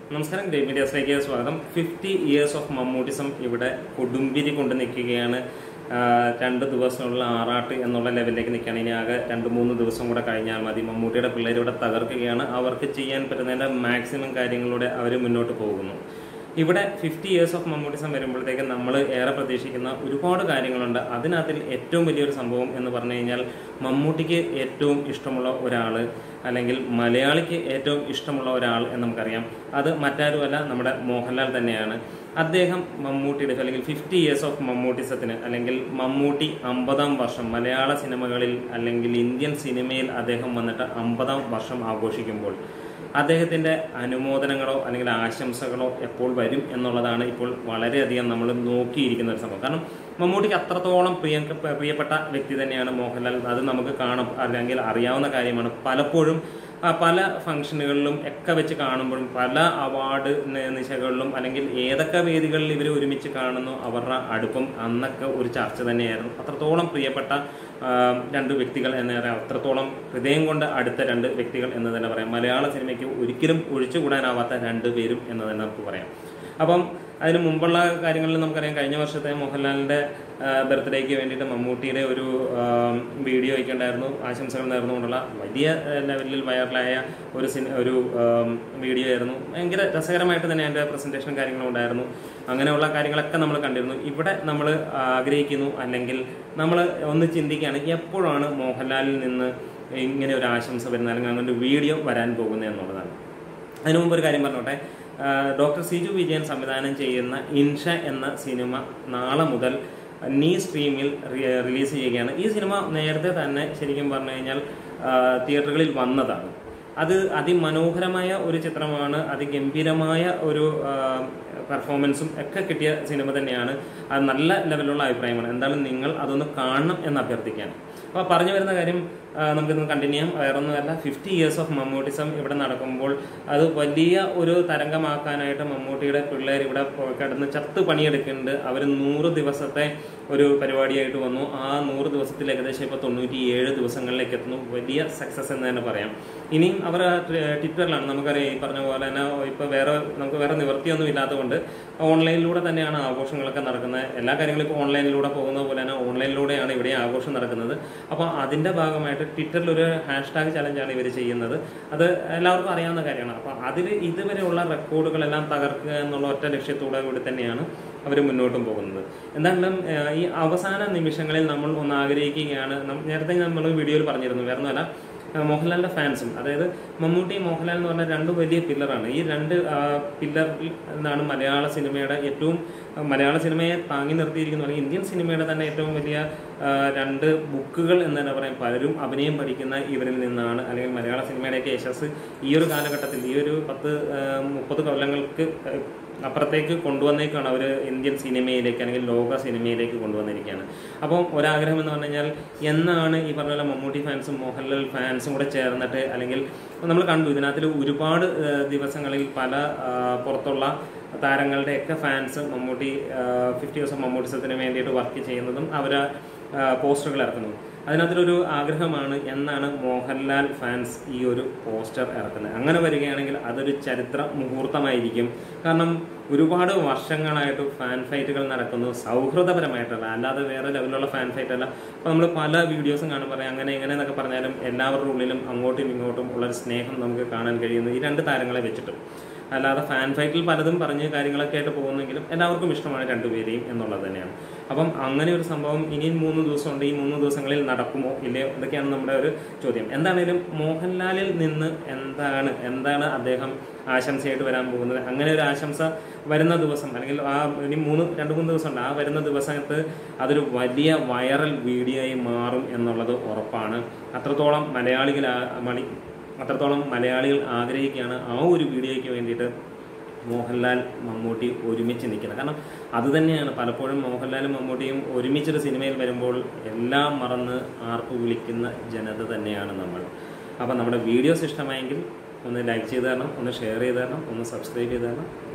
നമസ്കാരം ഗ്രേറ്റ് മീഡിയാസിലേക്ക് സ്വാഗതം fifty years of മമ്മൂട്ടിസം ഇവിടെ കൊടുമ്പിരി കൊണ്ട് നിൽക്കുകയാണ് ആ, രണ്ട് ദിവസമുള്ള ആറാട്ട് എന്നുള്ള ലെവലിലേക്ക് നിൽക്കുകയാണ് ഇനി ആകെ രണ്ട് മൂന്ന് ദിവസം കൂടെ കഴിഞ്ഞാൽ മതി മമ്മൂട്ടിയുടെ പിള്ളേർ ഇവിടെ തകർക്കുകയാണ് അവർക്ക് ചെയ്യാൻ പറ്റുന്നതിൻ്റെ മാക്സിമം കാര്യങ്ങളിലൂടെ അവർ മുന്നോട്ട് പോകുന്നു ഇവിടെ ഫിഫ്റ്റി ഇയേഴ്സ് ഓഫ് മമ്മൂട്ടിസം വരുമ്പോഴത്തേക്ക് നമ്മൾ ഏറെ പ്രതീക്ഷിക്കുന്ന ഒരുപാട് കാര്യങ്ങളുണ്ട് അതിനകത്തിൽ ഏറ്റവും വലിയൊരു സംഭവം എന്ന് പറഞ്ഞു കഴിഞ്ഞാൽ മമ്മൂട്ടിക്ക് ഏറ്റവും ഇഷ്ടമുള്ള ഒരാൾ അല്ലെങ്കിൽ മലയാളിക്ക് ഏറ്റവും ഇഷ്ടമുള്ള ഒരാൾ എന്ന് നമുക്കറിയാം അത് മറ്റാരുമല്ല നമ്മുടെ മോഹൻലാൽ തന്നെയാണ് അദ്ദേഹം മമ്മൂട്ടിയുടെ അല്ലെങ്കിൽ ഫിഫ്റ്റി ഇയേഴ്സ് ഓഫ് മമ്മൂട്ടിസത്തിന് അല്ലെങ്കിൽ മമ്മൂട്ടി അമ്പതാം വർഷം മലയാള സിനിമകളിൽ അല്ലെങ്കിൽ ഇന്ത്യൻ സിനിമയിൽ അദ്ദേഹം വന്നിട്ട് അമ്പതാം വർഷം ആഘോഷിക്കുമ്പോൾ അദ്ദേഹത്തിന്റെ അനുമോദനങ്ങളോ അല്ലെങ്കിൽ ആശംസകളോ എപ്പോൾ വരും എന്നുള്ളതാണ് ഇപ്പോൾ വളരെയധികം നമ്മൾ നോക്കിയിരിക്കുന്ന ഒരു സംഭവം കാരണം മമ്മൂട്ടിക്ക് അത്രത്തോളം പ്രിയ പ്രിയപ്പെട്ട വ്യക്തി തന്നെയാണ് മോഹൻലാൽ അത് നമുക്ക് കാണാം അല്ലെങ്കിൽ അറിയാവുന്ന കാര്യമാണ് പലപ്പോഴും ആ, പല ഫംഗ്ഷനുകളിലും ഒക്കെ വെച്ച് കാണുമ്പോഴും പല അവാർഡ് ന- നിശകളിലും അല്ലെങ്കിൽ ഏതൊക്കെ വേദികളിൽ ഇവർ ഒരുമിച്ച് കാണുന്നു അവരുടെ അടുപ്പം അന്നൊക്കെ ഒരു ചർച്ച തന്നെയായിരുന്നു അത്രത്തോളം പ്രിയപ്പെട്ട ആ, രണ്ട് വ്യക്തികൾ എന്ന് പറയാം അത്രത്തോളം ഹൃദയം കൊണ്ട് അടുത്ത രണ്ട് വ്യക്തികൾ എന്ന് തന്നെ പറയാം മലയാള സിനിമയ്ക്ക് ഒരിക്കലും ഒഴിച്ചുകൂടാനാവാത്ത രണ്ട് പേരും എന്ന് തന്നെ നമുക്ക് പറയാം അപ്പം അതിന് മുമ്പുള്ള കാര്യങ്ങളിൽ നമുക്കറിയാം കഴിഞ്ഞ വർഷത്തെ മോഹൻലാലിന്റെ ബർത്ത്ഡേക്ക് വേണ്ടിയിട്ട് മമ്മൂട്ടിയുടെ ഒരു ആ, വീഡിയോ ഒക്കെ ഉണ്ടായിരുന്നു ആശംസകൾ നേർന്നുകൊണ്ടുള്ള വലിയ ആ, ലെവലിൽ വൈറലായ ഒരു സിനി ഒരു ആ, വീഡിയോ ആയിരുന്നു ഭയങ്കര രസകരമായിട്ട് തന്നെ അതിൻ്റെ പ്രസൻറ്റേഷനും കാര്യങ്ങളും ഉണ്ടായിരുന്നു അങ്ങനെയുള്ള കാര്യങ്ങളൊക്കെ നമ്മൾ കണ്ടിരുന്നു ഇവിടെ നമ്മൾ ആഗ്രഹിക്കുന്നു അല്ലെങ്കിൽ നമ്മൾ ഒന്ന് ചിന്തിക്കുകയാണ് എപ്പോഴാണ് മോഹൻലാലിൽ നിന്ന് ഇങ്ങനെ ഒരു ആശംസ വരുന്നത് അല്ലെങ്കിൽ അങ്ങനെ ഒരു വീഡിയോ വരാൻ പോകുന്നത് എന്നുള്ളതാണ് അതിനു മുമ്പ് ഒരു കാര്യം പറഞ്ഞോട്ടെ ആ, ഡോക്ടർ സിജു വിജയൻ സംവിധാനം ചെയ്യുന്ന ഇൻഷ എന്ന സിനിമ നാളെ മുതൽ നീ സ്ട്രീമിൽ റി- റിലീസ് ചെയ്യുകയാണ് ഈ സിനിമ നേരത്തെ തന്നെ ശരിക്കും പറഞ്ഞു കഴിഞ്ഞാൽ ആ, തിയേറ്ററുകളിൽ വന്നതാണ് അത് അതിമനോഹരമായ ഒരു ചിത്രമാണ് അതിഗംഭീരമായ ഒരു ആ, പെർഫോമൻസും ഒക്കെ കിട്ടിയ സിനിമ തന്നെയാണ് അത് നല്ല ലെവലിലുള്ള അഭിപ്രായമാണ് എന്തായാലും നിങ്ങൾ അതൊന്ന് കാണണം എന്ന് അഭ്യർത്ഥിക്കുകയാണ് അപ്പോൾ പറഞ്ഞു വരുന്ന കാര്യം ആ, നമുക്കിന്ന് കണ്ടിന്യൂ ചെയ്യാം വേറൊന്നുമല്ല ഫിഫ്റ്റി ഇയേഴ്സ് ഓഫ് മമ്മൂട്ടിസം ഇവിടെ നടക്കുമ്പോൾ അത് വലിയ ഒരു തരംഗമാക്കാനായിട്ട് മമ്മൂട്ടിയുടെ പിള്ളേർ ഇവിടെ പോ- കിടന്ന് ചത്ത് പണിയെടുക്കുന്നുണ്ട് അവർ നൂറ് ദിവസത്തെ ഒരു പരിപാടിയായിട്ട് വന്നു ആ നൂറ് ദിവസത്തിൽ ഏകദേശം ഇപ്പോൾ തൊണ്ണൂറ്റി ഏഴ് ദിവസങ്ങളിലേക്ക് എത്തുന്നു വലിയ സക്സസ് എന്ന് തന്നെ പറയാം ഇനിയും അവർ ട്വിറ്ററിലാണ് നമുക്കറിയാം ഈ പറഞ്ഞ പോലെ തന്നെ ഇപ്പോൾ വേറെ നമുക്ക് വേറെ നിവൃത്തിയൊന്നും ഇല്ലാത്തതുകൊണ്ട് ഓൺലൈനിലൂടെ തന്നെയാണ് ആഘോഷങ്ങളൊക്കെ നടക്കുന്നത് എല്ലാ കാര്യങ്ങളും ഇപ്പോൾ ഓൺലൈനിലൂടെ പോകുന്ന പോലെ തന്നെ ഓൺലൈനിലൂടെയാണ് ഇവിടെ ആഘോഷം നടക്കുന്നത് അപ്പോൾ അതിൻ്റെ ഭാഗമായിട്ട് ട്വിറ്ററിൽ ഒരു ഹാഷ്ടാഗ് ചലഞ്ചാണ് ഇവർ ചെയ്യുന്നത് അത് എല്ലാവർക്കും അറിയാവുന്ന കാര്യമാണ് അപ്പോൾ അതിൽ ഇതുവരെയുള്ള റെക്കോർഡുകളെല്ലാം തകർക്കുക എന്നുള്ള ഒറ്റ ലക്ഷ്യത്തോടെ കൂടി തന്നെയാണ് അവർ മുന്നോട്ടും പോകുന്നത് എന്തായാലും ഏഹ്, ഈ അവസാന നിമിഷങ്ങളിൽ നമ്മൾ ഒന്ന് ആഗ്രഹിക്കുകയാണ് നം- നേരത്തെ നമ്മൾ വീഡിയോയിൽ പറഞ്ഞിരുന്നു വേറെ ഒന്നുമല്ല ഏഹ്, മോഹൻലാലിന്റെ ഫാൻസും അതായത് മമ്മൂട്ടി മോഹൻലാൽ എന്ന് പറഞ്ഞ രണ്ട് വലിയ പില്ലറാണ് ഈ രണ്ട് പില്ലറിൽ നിന്നാണ് മലയാള സിനിമയുടെ ഏറ്റവും ആ, മലയാള സിനിമയെ താങ്ങി നിർത്തിയിരിക്കുന്ന അല്ലെങ്കിൽ ഇന്ത്യൻ സിനിമയുടെ തന്നെ ഏറ്റവും വലിയ ആ, രണ്ട് ബുക്കുകൾ എന്ന് തന്നെ പറയാം പലരും അഭിനയം പഠിക്കുന്ന ഇവരിൽ നിന്നാണ് അല്ലെങ്കിൽ മലയാള സിനിമയുടെയൊക്കെ യശസ് ഈ ഒരു കാലഘട്ടത്തിൽ ഈ ഒരു പത്ത് ആ, മുപ്പത് കൊല്ലങ്ങൾക്ക് അപ്പുറത്തേക്ക് കൊണ്ടുവന്നേക്കാണ് അവർ ഇന്ത്യൻ സിനിമയിലേക്ക് അല്ലെങ്കിൽ ലോക സിനിമയിലേക്ക് കൊണ്ടുവന്നിരിക്കുകയാണ് അപ്പം ഒരാഗ്രഹം എന്ന് പറഞ്ഞു കഴിഞ്ഞാൽ എന്നാണ് ഈ പറഞ്ഞ പോലെ മമ്മൂട്ടി ഫാൻസും മോഹൻലാൽ ഫാൻസും കൂടെ ചേർന്നിട്ട് അല്ലെങ്കിൽ നമ്മൾ കണ്ടു ഇതിനകത്തിൽ ഒരുപാട് ആ, ദിവസങ്ങളിൽ പല ആ, പുറത്തുള്ള താരങ്ങളുടെയൊക്കെ fans Mammootty fifty years of മമ്മൂട്ടിസത്തിന് വേണ്ടിയിട്ട് വർക്ക് ചെയ്യുന്നതും അവർ പോസ്റ്ററുകൾ ഇറക്കുന്നത് അതിനകത്തൊരു ആഗ്രഹമാണ് എന്നാണ് മോഹൻലാൽ ഫാൻസ് ഈ ഒരു പോസ്റ്റർ ഇറക്കുന്നത് അങ്ങനെ വരികയാണെങ്കിൽ അതൊരു ചരിത്ര മുഹൂർത്തമായിരിക്കും കാരണം ഒരുപാട് വർഷങ്ങളായിട്ട് ഫാൻ ഫൈറ്റുകൾ നടക്കുന്നു സൗഹൃദപരമായിട്ടുള്ള അല്ലാതെ വേറെ ലെവലിലുള്ള ഫാൻ ഫൈറ്റ് അല്ല അപ്പോൾ നമ്മൾ പല വീഡിയോസും കാണുമ്പോൾ പറയാം അങ്ങനെ എങ്ങനെ എന്നൊക്കെ പറഞ്ഞാലും എല്ലാവരുടെ ഉള്ളിലും അങ്ങോട്ടും ഇങ്ങോട്ടും ഉള്ളൊരു സ്നേഹം നമുക്ക് കാണാൻ കഴിയുന്നു ഈ രണ്ട് താരങ്ങളെ വെച്ചിട്ടും അല്ലാതെ ഫാൻ ഫൈറ്റിൽ പലതും പറഞ്ഞ് കാര്യങ്ങളൊക്കെ ആയിട്ട് പോകുന്നെങ്കിലും എല്ലാവർക്കും ഇഷ്ടമാണ് രണ്ടുപേരെയും എന്നുള്ളത് തന്നെയാണ് അപ്പം അങ്ങനെ ഒരു സംഭവം ഇനിയും മൂന്ന് ദിവസമുണ്ട് ഈ മൂന്ന് ദിവസങ്ങളിൽ നടക്കുമോ ഇല്ലയോ ഇതൊക്കെയാണ് നമ്മുടെ ഒരു ചോദ്യം എന്താണേലും മോഹൻലാലിൽ നിന്ന് എന്താണ് എന്താണ് അദ്ദേഹം ആശംസയായിട്ട് വരാൻ പോകുന്നത് അങ്ങനെ ഒരു ആശംസ വരുന്ന ദിവസം അല്ലെങ്കിൽ ആ ഇനി മൂന്ന് രണ്ട് മൂന്ന് ദിവസമുണ്ട് ആ വരുന്ന ദിവസത്ത് അതൊരു വലിയ വൈറൽ വീഡിയോ ആയി മാറും എന്നുള്ളത് ഉറപ്പാണ് അത്രത്തോളം മലയാളികൾ ആ- മണി അത്രത്തോളം മലയാളികൾ ആഗ്രഹിക്കുകയാണ് ആ ഒരു വീഡിയോയ്ക്ക് വേണ്ടിയിട്ട് മോഹൻലാൽ മമ്മൂട്ടി ഒരുമിച്ച് നിൽക്കുന്നത് കാരണം അത് തന്നെയാണ് പലപ്പോഴും മോഹൻലാലും മമ്മൂട്ടിയും ഒരുമിച്ചൊരു സിനിമയിൽ വരുമ്പോൾ എല്ലാം മറന്ന് ആർപ്പ് വിളിക്കുന്ന ജനത തന്നെയാണ് നമ്മൾ അപ്പോൾ നമ്മുടെ വീഡിയോസ് ഇഷ്ടമായെങ്കിൽ ഒന്ന് ലൈക്ക് ചെയ്ത് തരണം ഒന്ന് ഷെയർ ചെയ്ത് തരണം ഒന്ന് സബ്സ്ക്രൈബ് ചെയ്ത് തരണം